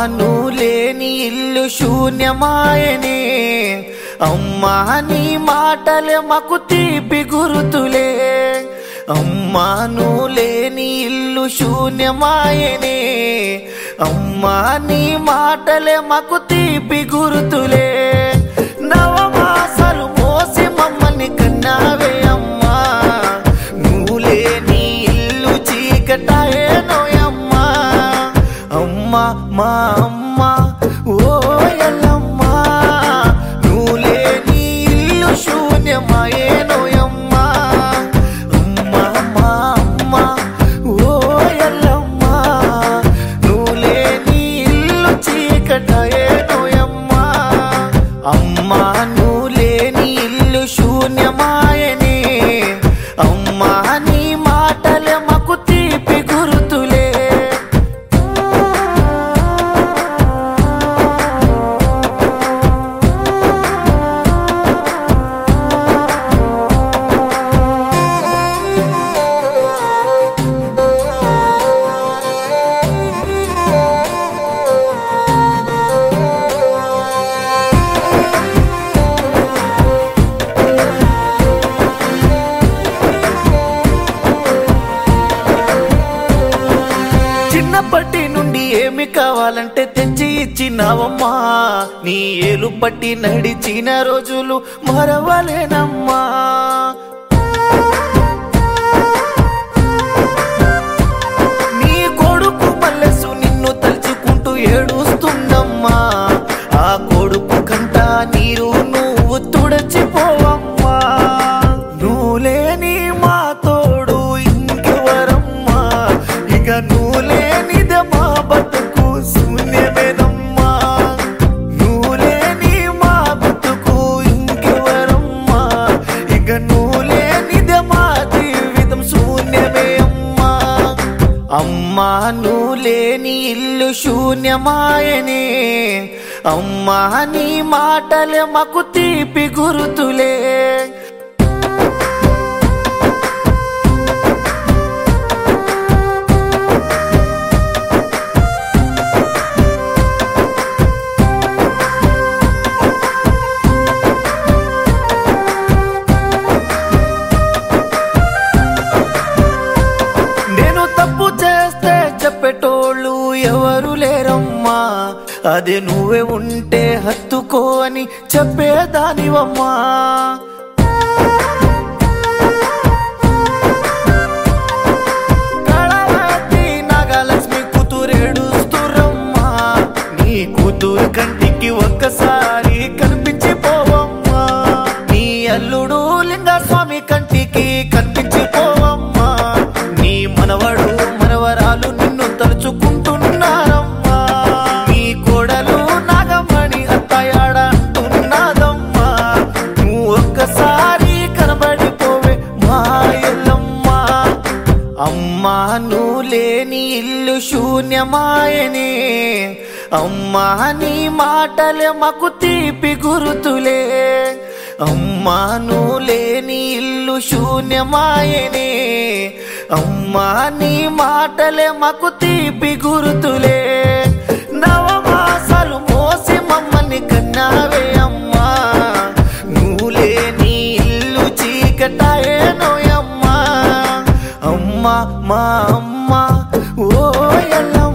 నువ్వు లేని ఇల్లు శూన్యమాయనే అమ్మా నీ మాటలే మాకు తీపి గురుతులే అమ్మా నువ్వు లేని ఇల్లు శూన్యమాయనే అమ్మా నీ మాటలే మాకు తీపి గురుతులే నవమాసాలు మోసి మమ్మల్ని కన్నావే అమ్మా నువ్వు లేని ఇల్లు చీకటాయే నోయమ్మా అమ్మా మా అమ్మ ఓ ఎల్లమ్మా నువ్వు లేని ఇల్లు శూన్యమాయే నోయమ్మా అమ్మా మా అమ్మ ఓ ఎల్లమ్మా నువ్వు లేని ఇల్లు చీకటాయే నోయమ్మా అమ్మా నువ్వు లేని ఇల్లు శూన్యమాయనే అమ్మా నీ మాటలే మాకు తీపి గురుతులే చిన్నప్పటి నుండి ఏమి కావాలంటే తెచ్చి ఇచ్చినావమ్మా నీ ఏలు పట్టి నడిచిన రోజులు మరవలేనమ్మా నీ కొడుకు మల్లెసు నిన్ను తలుచుకుంటూ ఏడుస్తుందమ్మా ఆ కొడుకు కంట నీరు నువ్వు తుడచిపోవమ్మా నువ్వు లేని మా తోడు ఇంకెవరమ్మా ఇక నువ్వు లేనిదే మా బతుకు శూన్యమేనమ్మా నువ్వు లేని మా బతుకు ఇంకెవరమ్మా ఇక నువ్వు లేనిదే మా జీవితం శూన్యమే అమ్మా అమ్మా నువ్వు లేని ఇల్లు శూన్యమాయనే అమ్మా నీ మాటలే మాకు తీపి గురుతులే నేను తప్పు చేస్తే చెప్పేటోళ్ళు ఎవరు లేరమ్మా అదే నువ్వే ఉంటే హత్తుకో అని చెప్పేదానివమ్మా కళావతి నాగలక్ష్మి కూతురేడుస్తురమ్మా నీ కూతురు కంటికి ఒక్కసారి కనిపించిపోవమ్మా నీ అల్లుడు లింగస్వామి కంటికి కనిపించిపోవమ్మా నీ మనవడు మనవరాలు నిన్ను తలుచుకుంటున్నారమ్మా నీ కోడలు నాగమణి అత్తయాడ అంటున్నదమ్మా నువ్వు ఒక్కసారి కనబడిపోవే మా ఎల్లమ్మా అమ్మా నువ్వు లేని ఇల్లు శూన్యమాయనే అమ్మా నీ మాటలే మాకు తీపి గురుతులే అమ్మా నువ్వు లేని ఇల్లు శూన్యమాయనే అమ్మా నీ మాటలే మాకు తీపి గురుతులే నవమాసాలు మోసి మమ్మల్ని కన్నావే అమ్మా నువ్వు లేని ఇల్లు చీకటాయే నోయమ్మా అమ్మ మా అమ్మ ఓ ఎల్లమ్మ